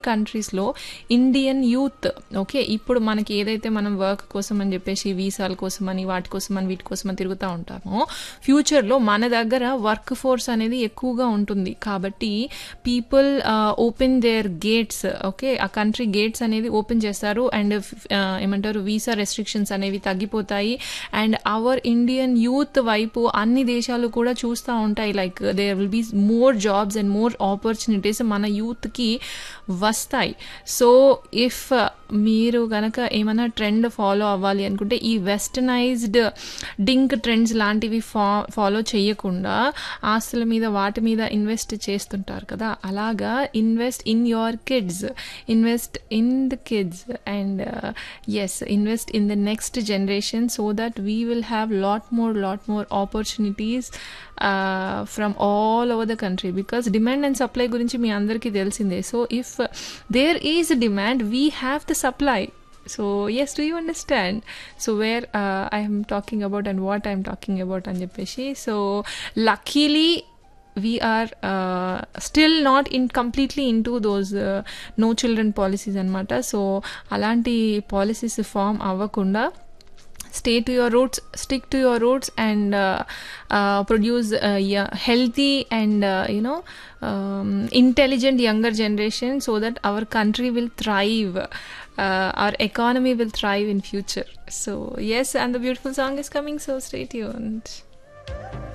కంట్రీస్‌లో Indian youth okay. ఇప్పుడు మనకి ఏదైతే మనం వర్క్ కోసం అని జెప్పేసి వీసాల కోసమని, వాటి కోసమని, వీటి కోసమని తిరుగుతా ఉంటామో, ఫ్యూచర్‌లో మన దగ్గర వర్క్ ఫోర్స్ అనేది ఎక్కువగా ఉంటుంది. కాబట్టి people ah, open their gates okay. ఆ కంట్రీ గేట్స్ అనేది ఓపెన్ చేస్తారు. అండ్ ఫ్ ఆహ్, ఏమంటారు వీసా రెస్ట్రిక్షన్స్ అనేవి తగ్గిపోతాయి. అండ్ అవర్ ఇండియన్ యూత్ వైపు అన్ని దేశాలు కూడా చూస్తా ఉంటాయి. Like there will be more jobs and more opportunities మన యూత్‌కి వస్తాయి. సో, ఇఫ్ మీరు గనక ఏమన్నా ట్రెండ్ ఫాలో అవ్వాలి అనుకుంటే, ఈ వెస్టర్నైజ్డ్ డింక్ ట్రెండ్స్ లాంటివి ఫా ఫాలో చేయకుండా, ఆస్తుల మీద వాటి మీద ఇన్వెస్ట్ చేస్తుంటారు కదా! అలాగా invest in your kids. Invest in the kids and yes invest in the next generation so that we will have lot more, lot more opportunities ah, from all over the country. Because demand and supply గురించి మీ అందరికీ తెలిసిందే. So, if there is demand we have the supply. So, yes do you understand? So, where ah, I am talking about and what I am talking about అని జెప్పేసి. So, luckily we are uh, still not in completely into those uh, no children policies అనమాట. So, అలాంటి policies form అవ్వకుండా stay to your roots, stick to your roots and ah, ah, produce ah, a healthy and you know um, intelligent younger generation so that our country will thrive uh, our economy will thrive in future so yes and the beautiful song is coming so stay tuned